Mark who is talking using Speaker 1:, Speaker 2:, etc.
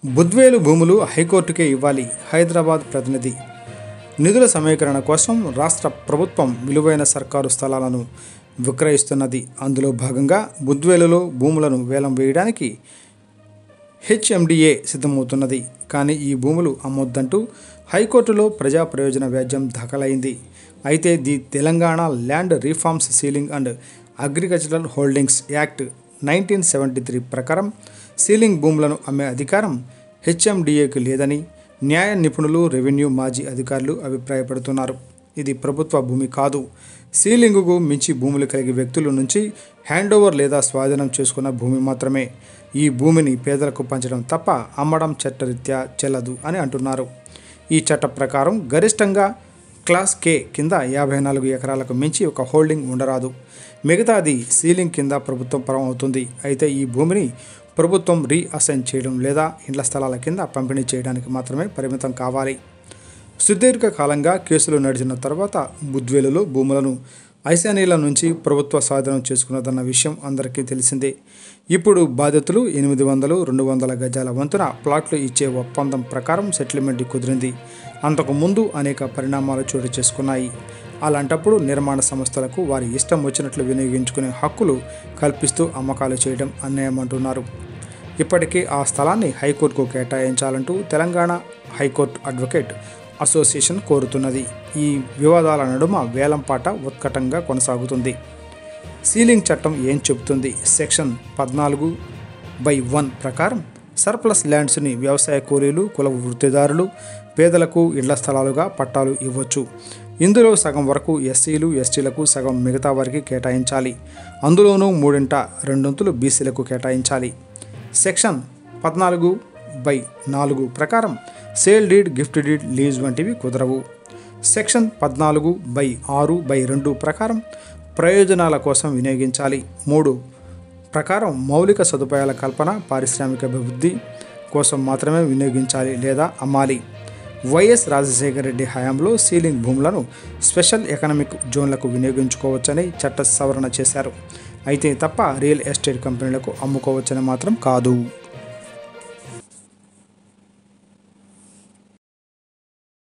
Speaker 1: బుద్వేలు భూములు హైకోర్టుకే ఇవ్వాలి హైదరాబాద్ ప్రతినిధి నిధుల సమీకరణ కోసం రాష్ట్ర ప్రభుత్వం విలువైన సర్కారు స్థలాలను విక్రయిస్తున్నది అందులో భాగంగా బుద్వేలులో భూములను వేలం వేయడానికి హెచ్ఎండిఏ సిద్ధమవుతున్నది కానీ ఈ భూములు అమ్మొద్దంటూ హైకోర్టులో ప్రజా ప్రయోజన వ్యాజ్యం దాఖలైంది అయితే the Telangana land reforms ceiling and agricultural holdings act nineteen seventy three ప్రకారం సీలింగ్ భూములను అమ్మే అధికారం హెచ్ఎండిఏకి లేదని న్యాయ నిపుణులు రెవెన్యూ మాజీ అధికారులు అభిప్రాయపడుతున్నారు ఇది ప్రభుత్వ భూమి కాదు సీలింగుకు మించి భూములు కలిగే వ్యక్తుల నుంచి హ్యాండ్ ఓవర్ లేదా స్వాధీనం చేసుకున్న భూమి మాత్రమే ఈ భూమిని పేదలకు పంచడం తప్ప అమ్మడం చట్టరీత్యా చెల్లదు అని అంటున్నారు ఈ చట్ట ప్రకారం గరిష్టంగా క్లాస్ కే కింద యాభై నాలుగు ఎకరాలకు మించి ఒక హోల్డింగ్ ఉండరాదు మిగతాది సీలింగ్ కింద ప్రభుత్వం పరం అవుతుంది అయితే ఈ భూమిని ప్రభుత్వం రీఅసైన్ చేయడం లేదా ఇండ్ల స్థలాల కింద పంపిణీ చేయడానికి మాత్రమే పరిమితం కావాలి సుదీర్ఘకాలంగా కేసులు నడిచిన తర్వాత బుద్వేలులో భూములను ఐశానీల నుంచి ప్రభుత్వ స్వాధీనం చేసుకున్నదన్న విషయం అందరికీ తెలిసిందే ఇప్పుడు బాధితులు ఎనిమిది వందలు రెండు వందల గజాల వంతున ప్లాట్లు ఇచ్చే ఒప్పందం ప్రకారం సెటిల్మెంట్ కుదిరింది అంతకు ముందు అనేక పరిణామాలు చోటు చేసుకున్నాయి అలాంటప్పుడు నిర్మాణ సంస్థలకు వారి ఇష్టం వచ్చినట్లు వినియోగించుకునే హక్కులు కల్పిస్తూ అమ్మకాలు చేయడం అన్యాయం అంటున్నారు ఇప్పటికే ఆ స్థలాన్ని హైకోర్టుకు కేటాయించాలంటూ తెలంగాణ హైకోర్టు అడ్వకేట్ అసోసియేషన్ కోరుతున్నది ఈ వివాదాల నడుమ వేలంపాట ఉత్కటంగా కొనసాగుతుంది సీలింగ్ చట్టం ఏం చెబుతుంది సెక్షన్ పద్నాలుగు బై వన్ ప్రకారం సర్ప్లస్ ల్యాండ్స్ని వ్యవసాయ కూలీలు కుల వృత్తిదారులు పేదలకు ఇళ్ల స్థలాలుగా పట్టాలు ఇవ్వచ్చు ఇందులో సగం వరకు ఎస్సీలు ఎస్టీలకు సగం మిగతా వారికి కేటాయించాలి అందులోనూ మూడింట రెండొంతులు బీసీలకు కేటాయించాలి సెక్షన్ పద్నాలుగు బై నాలుగు ప్రకారం sale deed gift deed lease వంటివి కుదరవు సెక్షన్ పద్నాలుగు బై ఆరు బై రెండు ప్రకారం ప్రయోజనాల కోసం వినియోగించాలి మూడు ప్రకారం మౌలిక సదుపాయాల కల్పన పారిశ్రామిక అభివృద్ధి కోసం మాత్రమే వినియోగించాలి లేదా అమ్మాలి వైఎస్ రాజశేఖర రెడ్డి హయాంలో సీలింగ్ భూములను స్పెషల్ ఎకనామిక్ జోన్లకు వినియోగించుకోవచ్చని చట్ట సవరణ చేశారు అయితే తప్ప రియల్ ఎస్టేట్ కంపెనీలకు అమ్ముకోవచ్చని మాత్రం కాదు